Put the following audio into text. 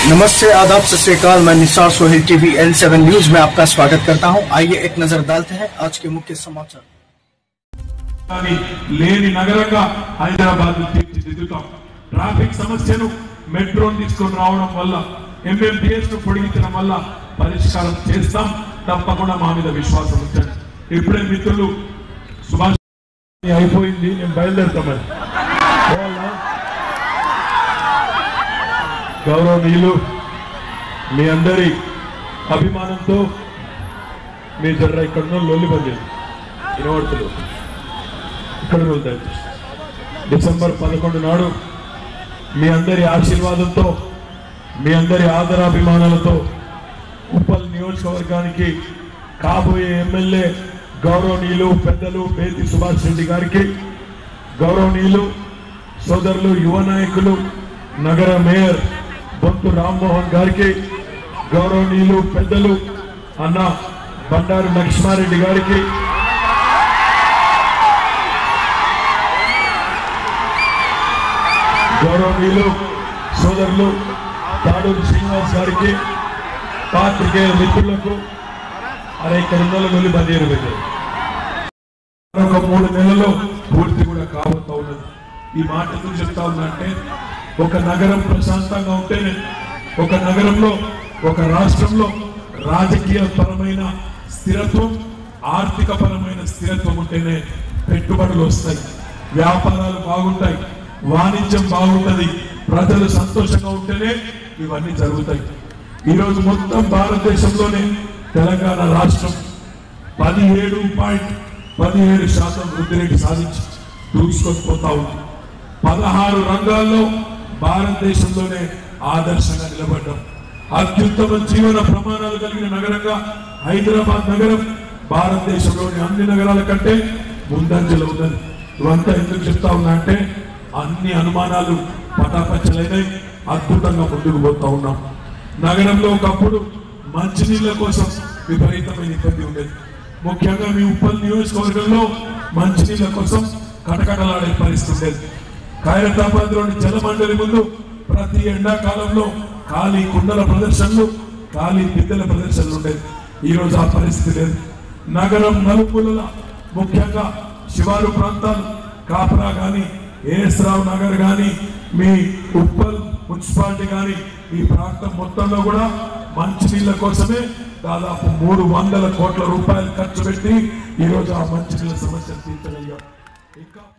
नमस्ते आदाब सत श्रीकाल मैं Nisar Sohail TV L seven news में आपका स्वागत करता हूं आइए एक नजर डालते हैं आज के मुख्य समाचार కానీ లేని నగరంగా హైదరాబాద్ తీర్చిదిద్దుతాం ట్రాఫిక్ సమస్యను మెట్రోని తీసుకొని రావడం వల్ల ఎంఎండిఎస్ ను పొడిగించడం వల్ల పరిష్కారం చేస్తాం తప్పకుండా మా మీద విశ్వాసం ఉంచండి ఇప్పుడే మిత్రులు సుభాష్ అయిపోయింది నేను బయలుదేరుతామని పోవాలా? గౌరవనీయులు మీ అందరి అభిమానంతో మీ జర్ర ఇక్కడ లొల్లి బంద్ వినబడుతుంది ఇక్కడ వెళ్తాయి డిసెంబర్ పదకొండు నాడు మీ అందరి ఆశీర్వాదంతో మీ అందరి ఆదరాభిమానాలతో ఉప్పల్ నియోజకవర్గానికి కాబోయే ఎమ్మెల్యే గౌరవనీయులు పెద్దలు బేతి సుభాష్ రెడ్డి గారికి గౌరవనీయులు సోదరులు యువ నాయకులు నగర మేయర్ బొంతు రామ్మోహన్ గారికి గౌరవనీయులు పెద్దలు అన్న బండారు లక్ష్మారెడ్డి గారికి గౌరవనీయులు సోదరులు తాడూరు శ్రీనివాస్ గారికి పాత్రికేయ మిత్రులకు అరే ఇక్కడ ఉన్న వెళ్ళి బదిలీరు పెట్టారు ఒక మూడు నెలల్లో పూర్తి కూడా కాబోతా ఉన్నది ఈ మాట ఎందుకు చెప్తా ఉన్నంటే ఒక నగరం ప్రశాంతంగా ఉంటేనే ఒక నగరంలో ఒక రాష్ట్రంలో రాజకీయ పరమైన స్థిరత్వం ఆర్థిక పరమైన స్థిరత్వం ఉంటేనే పెట్టుబడులు వస్తాయి వ్యాపారాలు బాగుంటాయి వాణిజ్యం బాగుంటది ప్రజలు సంతోషంగా ఉంటేనే ఇవన్నీ జరుగుతాయి ఈరోజు మొత్తం భారతదేశంలోనే తెలంగాణ రాష్ట్రం పదిహేడు పాయింట్ పదిహేడు శాతం వృద్ధి రేటు సాధించి దూసుకొని పోతా ఉంది పదహారు రంగాల్లో భారతదేశంలోనే ఆదర్శంగా నిలబడ్డాం అత్యుత్తమ జీవన ప్రమాణాలు కలిగిన నగరంగా హైదరాబాద్ నగరం భారతదేశంలోని అన్ని నగరాల కంటే ముందంజలో ఉన్నది ఇవంతా ఎందుకు చెప్తా ఉన్నా అంటే అన్ని అనుమానాలు పటాపచ్చలైనాయి అద్భుతంగా ముందుకు పోతా ఉన్నాం నగరంలో ఒకప్పుడు మంచినీళ్ళ కోసం విపరీతమైన ఇబ్బంది ఉండేది ముఖ్యంగా మీ ఉప్పల్ నియోజకవర్గంలో మంచినీళ్ళ కోసం కటకటలాడే పరిస్థితి ఉండేది ఖైరతాబాద్ లోని జలమండలి ముందు ప్రతి ఎండాకాలంలో ఖాళీ కుండల ప్రదర్శనలు ఖాళీ బిద్దెల ప్రదర్శనలు ఉండేది ఈ రోజు ఆ పరిస్థితి లేదు నగరం నలుమూలల ముఖ్యంగా శివారు ప్రాంతాలు కాపరా గాని ఏఎస్ రావు నగర్ గాని మీ ఉప్పల్ మున్సిపాలిటీ గాని ఈ ప్రాంతం మొత్తంలో కూడా మంచినీళ్ళ కోసమే దాదాపు మూడు వందల కోట్ల రూపాయలు ఖర్చు పెట్టి ఈ రోజు ఆ మంచినీళ్ళ సమస్యను తీర్చగలిగాం ఇంకా